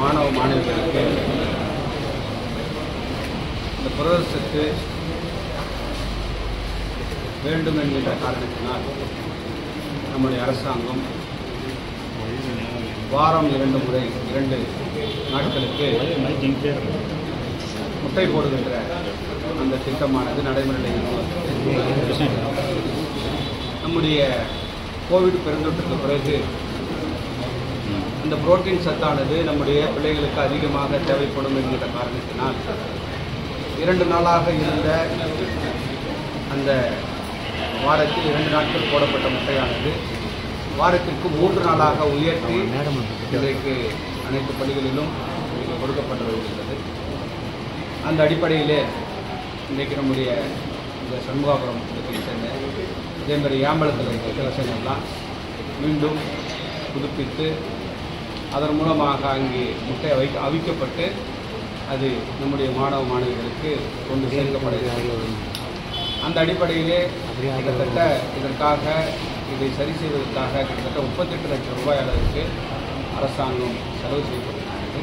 மாணவ மாணவிகளுக்கு இந்த புரதசத்து வேண்டும் என்கின்ற காரணத்தினால் நம்முடைய அரசாங்கம் வாரம் இரண்டு முறை இரண்டு நாட்களுக்கு முட்டை போடுகின்ற அந்த திட்டமானது நடைமுறையில் உள்ளது. நம்முடைய கோவிட் பெருந்தொற்றுக்கு பிறகு அந்த புரோட்டீன் சத்தானது நம்முடைய பிள்ளைகளுக்கு அதிகமாக தேவைப்படும் என்கிற காரணத்தினால் இரண்டு நாளாக இருந்த அந்த வாரத்தில் இரண்டு நாட்கள் போடப்பட்ட முட்டையானது வாரத்திற்கு மூன்று நாளாக உயர்த்தி இன்றைக்கு அனைத்து பள்ளிகளிலும் இன்றைக்கு கொடுக்கப்பட்டு வருகின்றது அந்த அடிப்படையிலே இன்றைக்கு நம்முடைய இந்த சண்முகாபுரம் பகுதியை சேர்ந்த அதே மாதிரி ஏம்பலத்தில் இருக்கிற கிளசங்கள்லாம் மீண்டும் புதுப்பித்து அதன் மூலமாக அங்கே முட்டை அவிக்க அவிக்கப்பட்டு அது நம்முடைய மாணவ மாணவிகளுக்கு கொண்டு சேர்க்கப்படுகிறது அந்த அடிப்படையிலே கிட்டத்தட்ட இதற்காக இதை சரி செய்வதற்காக கிட்டத்தட்ட முப்பத்தெட்டு லட்சம் ரூபாய் அளவுக்கு அரசாங்கம் செலவு செய்யப்பட்டிருக்கிறது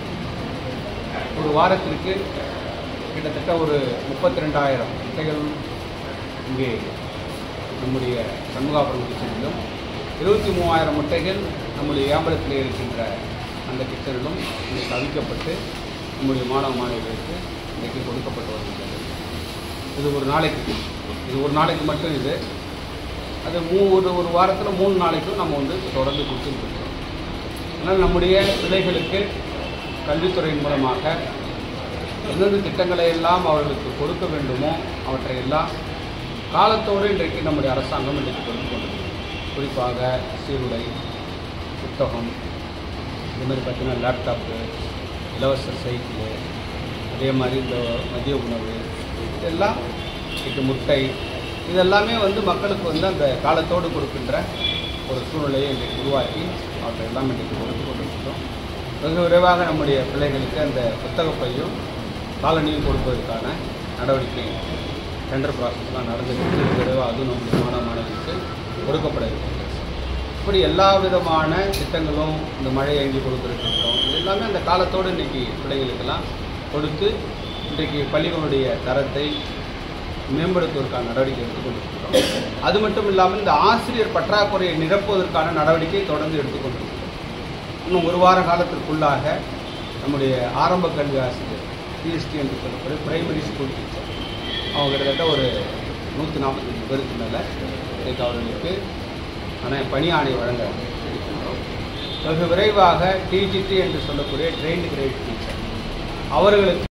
ஒரு வாரத்திற்கு கிட்டத்தட்ட ஒரு முப்பத்தி ரெண்டாயிரம் முட்டைகள் இங்கே நம்முடைய சண்முகாபுரம் கிச்சனிலும் இருபத்தி மூவாயிரம் முட்டைகள் நம்முடைய ஏம்பலத்தில் இருக்கின்ற அந்த கிச்சனிலும் இன்றைக்கு அவிக்கப்பட்டு நம்முடைய மாணவ மாணவிகளுக்கு இன்றைக்கு கொடுக்கப்பட்டு வருகின்றது இது ஒரு நாளைக்கு இது ஒரு நாளைக்கு மட்டும் இது அது மூ ஒரு ஒரு வாரத்தில் மூணு நாளைக்கும் நம்ம வந்து தொடர்ந்து கொடுத்துட்டு இருக்கோம் அதனால் நம்முடைய பிள்ளைகளுக்கு கல்வித்துறையின் மூலமாக எந்தெந்த திட்டங்களை எல்லாம் அவர்களுக்கு கொடுக்க வேண்டுமோ அவற்றை எல்லாம் காலத்தோடு இன்றைக்கு நம்முடைய அரசாங்கம் இன்றைக்கு கொடுத்து கொண்டிருக்கிறது குறிப்பாக சீருடை புத்தகம் இது மாதிரி பார்த்தீங்கன்னா லேப்டாப்பு இலவச சைக்கிள் அதே மாதிரி இந்த மதிய உணவு இதெல்லாம் இன்றைக்கு முட்டை இதெல்லாமே வந்து மக்களுக்கு வந்து அந்த காலத்தோடு கொடுக்கின்ற ஒரு சூழ்நிலையை இன்றைக்கு உருவாக்கி அவற்றை எல்லாம் இன்றைக்கு கொடுத்து கொண்டிருக்கிறோம் வெகு விரைவாக நம்முடைய பிள்ளைகளுக்கு அந்த புத்தகப்பையும் காலனியும் கொடுப்பதற்கான நடவடிக்கை டெண்டர் ப்ராசஸ்லாம் நடந்துருக்கு வெகு விரைவாக அதுவும் நம்முடைய மாணவ மாணவிகளுக்கு கொடுக்கப்பட இருக்கிறது இப்படி எல்லா விதமான திட்டங்களும் இந்த மழை எங்கி கொடுத்துருக்கின்றோம் இது எல்லாமே அந்த காலத்தோடு இன்றைக்கி பிள்ளைகளுக்கெல்லாம் கொடுத்து இன்றைக்கு பள்ளிகளுடைய தரத்தை மேம்படுத்துவதற்கான நடவடிக்கை எடுத்துக்கொண்டிருக்கிறோம் அது மட்டும் இல்லாமல் இந்த ஆசிரியர் பற்றாக்குறையை நிரப்புவதற்கான நடவடிக்கை தொடர்ந்து எடுத்துக்கொண்டிருக்கிறோம் இன்னும் ஒரு வார காலத்திற்குள்ளாக நம்முடைய ஆரம்ப கல்வி ஆசிரியர் பிஎஸ்டி என்று சொல்லக்கூடிய பிரைமரி ஸ்கூல் டீச்சர் அவங்க கிட்டத்தட்ட ஒரு நூற்றி நாற்பத்தஞ்சு பேருக்கு மேலே இன்றைக்கு அவர்களுக்கு ஆனால் பணி ஆணை வழங்க இருக்கின்றோம் வெகு விரைவாக டிஜிடி என்று சொல்லக்கூடிய ட்ரெயின்டு கிரேட் டீச்சர் அவர்களுக்கு